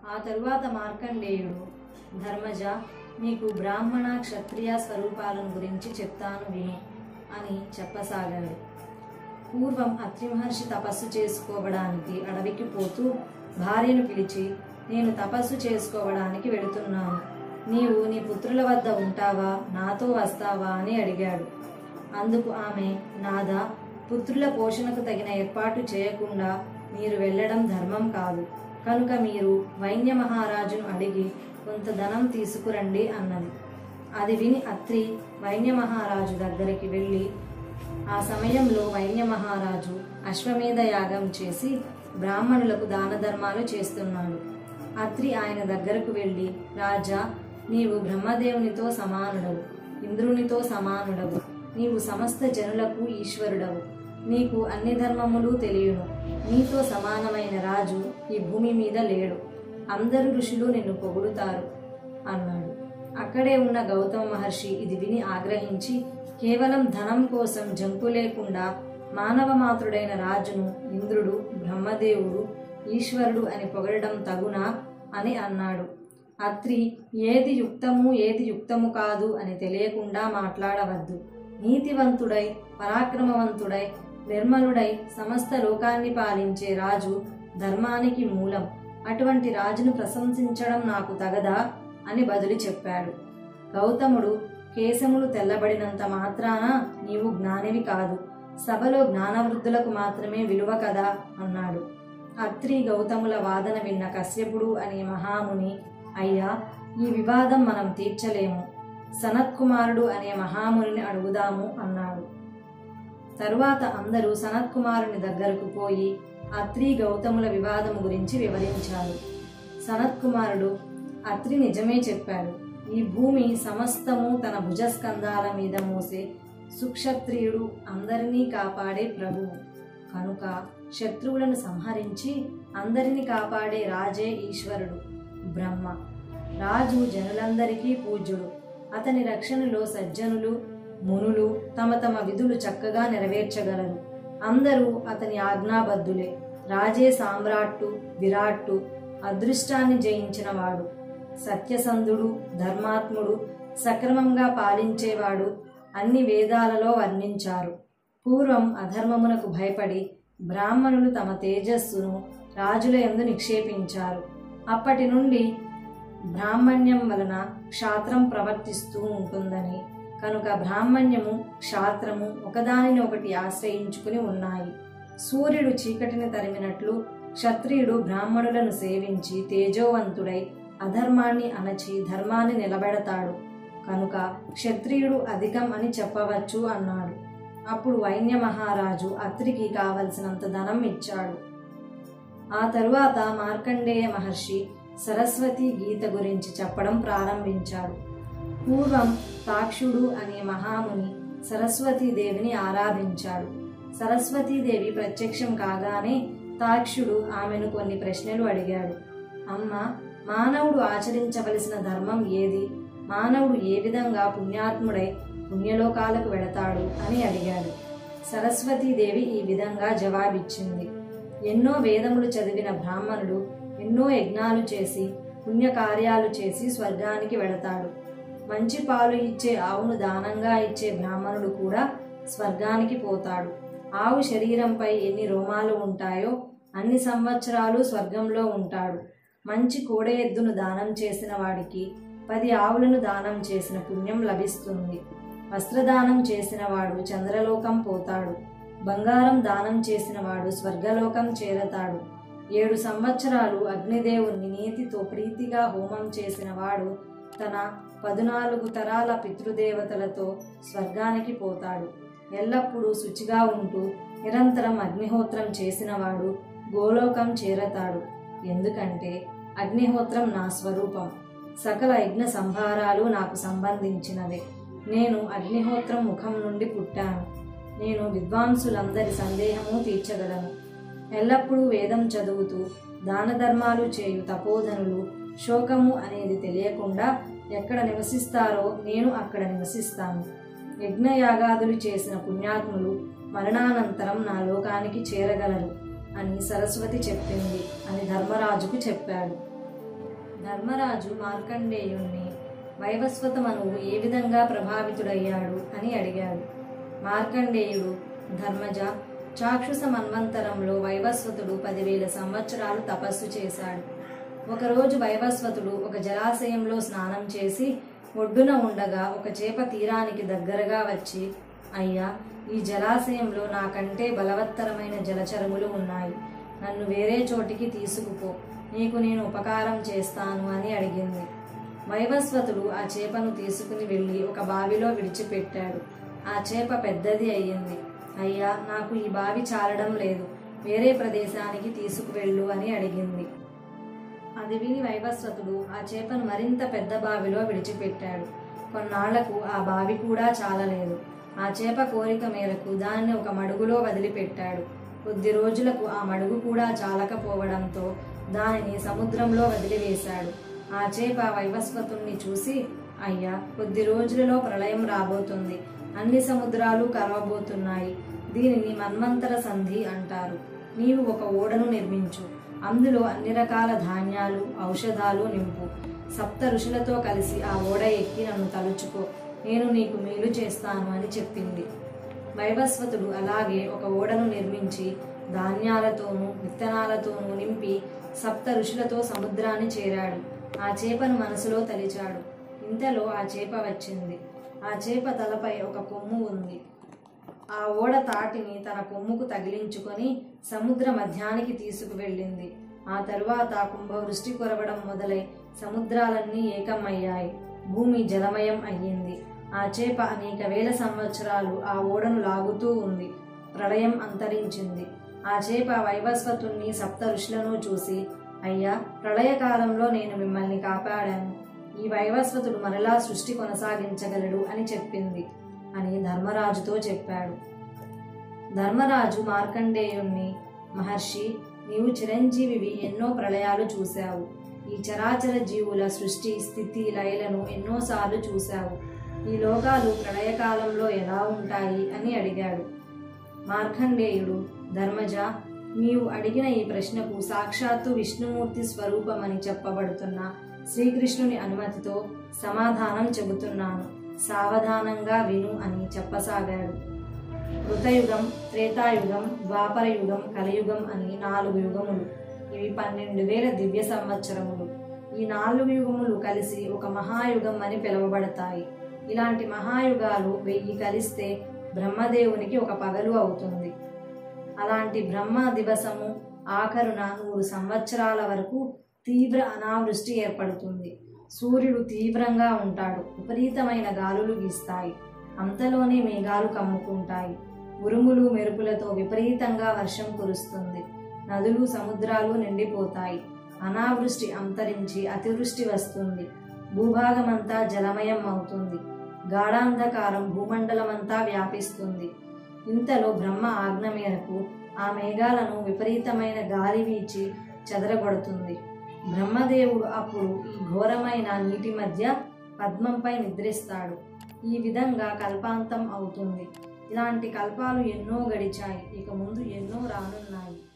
ఆ తరువాత మార్కండేయుడు ధర్మజ నీకు బ్రాహ్మణ క్షత్రియ స్వరూపాలను గురించి చెప్తాను విను అని చెప్పసాగాడు పూర్వం అత్రి మహర్షి తపస్సు చేసుకోవడానికి అడవికి పోతూ భార్యను పిలిచి నేను తపస్సు చేసుకోవడానికి వెళుతున్నాను నీవు నీ పుత్రుల వద్ద ఉంటావా నాతో వస్తావా అని అడిగాడు అందుకు ఆమె నాదా పుత్రుల పోషణకు తగిన ఏర్పాటు చేయకుండా మీరు వెళ్ళడం ధర్మం కాదు కనుక మీరు వైన్య మహారాజును అడిగి కొంత ధనం తీసుకురండి అన్నది అది విని అత్రి వైన్య మహారాజు దగ్గరికి వెళ్ళి ఆ సమయంలో వైన్య మహారాజు అశ్వమేధ యాగం చేసి బ్రాహ్మణులకు దాన ధర్మాలు చేస్తున్నాడు అత్రి ఆయన దగ్గరకు వెళ్ళి రాజా నీవు బ్రహ్మదేవునితో సమానుడవు ఇంద్రునితో సమానుడవు నీవు సమస్త జనులకు ఈశ్వరుడవు నీకు అన్ని ధర్మములు తెలియను నీతో సమానమైన రాజు ఈ భూమి మీద లేడు అందరు ఋషులు నిన్ను పొగుడుతారు అన్నాడు అక్కడే ఉన్న గౌతమ మహర్షి ఇది విని ఆగ్రహించి కేవలం ధనం కోసం జంకు లేకుండా మానవ మాతృడైన రాజును ఇంద్రుడు బ్రహ్మదేవుడు ఈశ్వరుడు అని పొగడడం తగునా అని అన్నాడు అత్రి ఏది యుక్తము ఏది యుక్తము కాదు అని తెలియకుండా మాట్లాడవద్దు నీతివంతుడై పరాక్రమవంతుడై నిర్మలుడై సమస్త లోకాన్ని పాలించే రాజు ధర్మానికి మూలం అటువంటి రాజును ప్రశంసించడం నాకు తగదా అని బదులు చెప్పాడు గౌతముడు కేశములు తెల్లబడినంత మాత్రాన నీవు జ్ఞానివి కాదు సభలో జ్ఞానవృద్ధులకు మాత్రమే విలువ కదా అన్నాడు అత్రి గౌతముల వాదన విన్న కశ్యపుడు అనే మహాముని అయ్యా ఈ వివాదం మనం తీర్చలేము సనత్కుమారుడు అనే మహామునిని అడుగుదాము అన్నాడు తరువాత అందరూ సనత్కుమారుని దగ్గరకు పోయి అత్రి గౌతముల వివాదం గురించి వివరించారు సనత్కుమారుడు అత్రి నిజమే చెప్పాడు ఈ భూమి సమస్తము తన భుజస్కంధాల మీద మోసే సుక్షత్రియుడు అందరినీ కాపాడే ప్రభువు కనుక శత్రువులను సంహరించి అందరిని కాపాడే రాజే ఈశ్వరుడు బ్రహ్మ రాజు జనులందరికీ పూజ్యుడు అతని రక్షణలో సజ్జనులు మునులు తమ తమ విధులు చక్కగా నెరవేర్చగలరు అందరూ అతని ఆజ్ఞాబద్ధులే రాజే సామ్రాట్టు విరాట్టు అదృష్టాన్ని జయించినవాడు సత్యసంధుడు ధర్మాత్ముడు సక్రమంగా పాలించేవాడు అన్ని వేదాలలో వర్ణించారు పూర్వం అధర్మమునకు భయపడి బ్రాహ్మణులు తమ తేజస్సును రాజుల యందు నిక్షేపించారు అప్పటి నుండి బ్రాహ్మణ్యం వలన క్షాత్రం ప్రవర్తిస్తూ ఉంటుందని కనుక బ్రాహ్మణ్యము క్షాత్రము ఒకదానిని ఒకటి ఆశ్రయించుకుని ఉన్నాయి సూర్యుడు చీకటిని తరిమినట్లు క్షత్రియుడు బ్రాహ్మణులను సేవించి తేజోవంతుడై అధర్మాన్ని అణచి ధర్మాన్ని నిలబెడతాడు కనుక క్షత్రియుడు అధికం అని చెప్పవచ్చు అన్నాడు అప్పుడు వైన్య మహారాజు అత్రికి కావలసినంత ధనం ఇచ్చాడు ఆ తరువాత మార్కండేయ మహర్షి సరస్వతి గీత గురించి చెప్పడం ప్రారంభించాడు పూర్వం తాక్షుడు అనే మహాముని సరస్వతీదేవిని ఆరాధించాడు సరస్వతీదేవి ప్రత్యక్షం కాగానే తాక్షుడు ఆమెను కొన్ని ప్రశ్నలు అడిగాడు అమ్మ మానవుడు ఆచరించవలసిన ధర్మం ఏది మానవుడు ఏ విధంగా పుణ్యాత్ముడై పుణ్యలోకాలకు వెళతాడు అని అడిగాడు సరస్వతీదేవి ఈ విధంగా జవాబిచ్చింది ఎన్నో వేదములు చదివిన బ్రాహ్మణుడు ఎన్నో యజ్ఞాలు చేసి పుణ్యకార్యాలు చేసి స్వర్గానికి వెళతాడు మంచి పాలు ఇచ్చే ఆవును దానంగా ఇచ్చే బ్రాహ్మణుడు కూడా స్వర్గానికి పోతాడు ఆవు శరీరంపై ఎన్ని రోమాలు ఉంటాయో అన్ని సంవత్సరాలు స్వర్గంలో ఉంటాడు మంచి కోడ ఎద్దును దానం చేసిన వాడికి పది ఆవులను దానం చేసిన పుణ్యం లభిస్తుంది వస్త్రదానం చేసిన వాడు చంద్రలోకం పోతాడు బంగారం దానం చేసిన వాడు స్వర్గలోకం చేరతాడు ఏడు సంవత్సరాలు అగ్నిదేవుని నీతితో ప్రీతిగా హోమం చేసిన వాడు తన పదునాలుగు తరాల పితృదేవతలతో స్వర్గానికి పోతాడు ఎల్లప్పుడూ శుచిగా ఉంటూ నిరంతరం అగ్నిహోత్రం చేసినవాడు గోలోకం చేరతాడు ఎందుకంటే అగ్నిహోత్రం నా స్వరూపం సకల యజ్ఞ సంభారాలు నాకు సంబంధించినవే నేను అగ్నిహోత్రం ముఖం నుండి పుట్టాను నేను విద్వాంసులందరి సందేహము తీర్చగలను ఎల్లప్పుడూ వేదం చదువుతూ దాన ధర్మాలు చేయు తపోధనులు శోకము అనేది తెలియకుండా ఎక్కడ నివసిస్తారో నేను అక్కడ నివసిస్తాను యజ్ఞయాగాదులు చేసిన పుణ్యాత్ములు మరణానంతరం నా లోకానికి చేరగలరు అని సరస్వతి చెప్పింది అని ధర్మరాజుకు చెప్పాడు ధర్మరాజు మార్కండేయుణ్ణి వైవస్వత మనువు ఏ విధంగా ప్రభావితుడయ్యాడు అని అడిగాడు మార్కండేయుడు ధర్మజ చాక్షుష మన్వంతరంలో వైవస్వతుడు పదివేల సంవత్సరాలు తపస్సు చేశాడు ఒకరోజు వైవస్వతుడు ఒక జలాశయంలో స్నానం చేసి ఒడ్డున ఉండగా ఒక చేప తీరానికి దగ్గరగా వచ్చి అయ్యా ఈ జలాశయంలో నాకంటే బలవత్తరమైన జలచరములు ఉన్నాయి నన్ను వేరే చోటికి తీసుకుపో నీకు నేను ఉపకారం చేస్తాను అని అడిగింది వైవస్వతుడు ఆ చేపను తీసుకుని వెళ్ళి ఒక బావిలో విడిచిపెట్టాడు ఆ చేప పెద్దది అయ్యింది అయ్యా నాకు ఈ బావి చాలడం లేదు వేరే ప్రదేశానికి తీసుకువెళ్ళు అని అడిగింది అది విని వైవస్వతుడు ఆ చేపను మరింత పెద్ద బావిలో విడిచిపెట్టాడు కొన్నాళ్లకు ఆ బావి కూడా చాలలేదు ఆ చేప కోరిక మేరకు దాన్ని ఒక మడుగులో వదిలిపెట్టాడు కొద్ది రోజులకు ఆ మడుగు కూడా చాలకపోవడంతో దానిని సముద్రంలో వదిలివేశాడు ఆ చేప వైవస్వతుణ్ణి చూసి అయ్యా కొద్ది రోజులలో ప్రళయం రాబోతుంది అన్ని సముద్రాలు కరవబోతున్నాయి దీనిని మన్వంతర సంధి అంటారు నీవు ఒక ఓడను నిర్మించు అందులో అన్ని రకాల ధాన్యాలు ఔషధాలు నింపు సప్త ఋషులతో కలిసి ఆ ఓడ ఎక్కి నన్ను తలుచుకో నేను నీకు మేలు చేస్తాను అని చెప్పింది వైవస్వతుడు అలాగే ఒక ఓడను నిర్మించి ధాన్యాలతోనూ విత్తనాలతోనూ నింపి సప్త ఋషులతో సముద్రాన్ని చేరాడు ఆ చేపను మనసులో తలిచాడు ఇంతలో ఆ చేప వచ్చింది ఆ చేప తలపై ఒక కొమ్ము ఉంది ఆ ఓడ తాటిని తన కొమ్ముకు తగిలించుకొని సముద్ర మధ్యానికి తీసుకువెళ్ళింది ఆ తరువాత కుంభవృష్టి కురవడం మొదలై సముద్రాలన్నీ ఏకమయ్యాయి భూమి జలమయం అయ్యింది ఆ చేప అనేక వేల సంవత్సరాలు ఆ ఓడను లాగుతూ ఉంది ప్రళయం అంతరించింది ఆ చేప వైవస్వతుణ్ణి సప్త ఋషులను చూసి అయ్యా ప్రళయకాలంలో నేను మిమ్మల్ని కాపాడాను ఈ వైవస్వతుడు మరలా సృష్టి కొనసాగించగలడు అని చెప్పింది అని ధర్మరాజుతో చెప్పాడు ధర్మరాజు మార్కండేయుణ్ణి మహర్షి నీవు చిరంజీవివి ఎన్నో ప్రళయాలు చూశావు ఈ చరాచర జీవుల సృష్టి స్థితి లయలను ఎన్నోసార్లు చూశావు ఈ లోకాలు ప్రళయకాలంలో ఎలా ఉంటాయి అని అడిగాడు మార్కండేయుడు ధర్మజ నీవు అడిగిన ఈ ప్రశ్నకు సాక్షాత్తు విష్ణుమూర్తి స్వరూపమని చెప్పబడుతున్న శ్రీకృష్ణుని అనుమతితో సమాధానం చెబుతున్నాను సావధానంగా విను అని చెప్పసాగాడు కృతయుగం త్రేతాయుగం ద్వాపరయుగం కలియుగం అని నాలుగు యుగములు ఇవి పన్నెండు వేల దివ్య సంవత్సరములు ఈ నాలుగు యుగములు కలిసి ఒక మహాయుగం అని పిలువబడతాయి ఇలాంటి మహాయుగాలు వెయ్యి కలిస్తే బ్రహ్మదేవునికి ఒక పగలు అవుతుంది అలాంటి బ్రహ్మ దివసము ఆఖరున నూరు సంవత్సరాల వరకు తీవ్ర అనావృష్టి ఏర్పడుతుంది సూర్యుడు తీవ్రంగా ఉంటాడు విపరీతమైన గాలులు వీస్తాయి అంతలోనే మేఘాలు కమ్ముకుంటాయి ఉరుములు మెరుపులతో విపరీతంగా వర్షం కురుస్తుంది నదులు సముద్రాలు నిండిపోతాయి అనావృష్టి అంతరించి అతివృష్టి వస్తుంది భూభాగమంతా జలమయం అవుతుంది గాఢాంధకారం భూమండలమంతా వ్యాపిస్తుంది ఇంతలో బ్రహ్మ ఆజ్ఞ మేరకు ఆ మేఘాలను విపరీతమైన గాలి వీచి చెదరగొడుతుంది బ్రహ్మదేవుడు అప్పుడు ఈ ఘోరమైన నీటి మధ్య పద్మంపై నిద్రిస్తాడు ఈ విధంగా కల్పాంతం అవుతుంది ఇలాంటి కల్పాలు ఎన్నో గడిచాయి ఇక ముందు ఎన్నో రానున్నాయి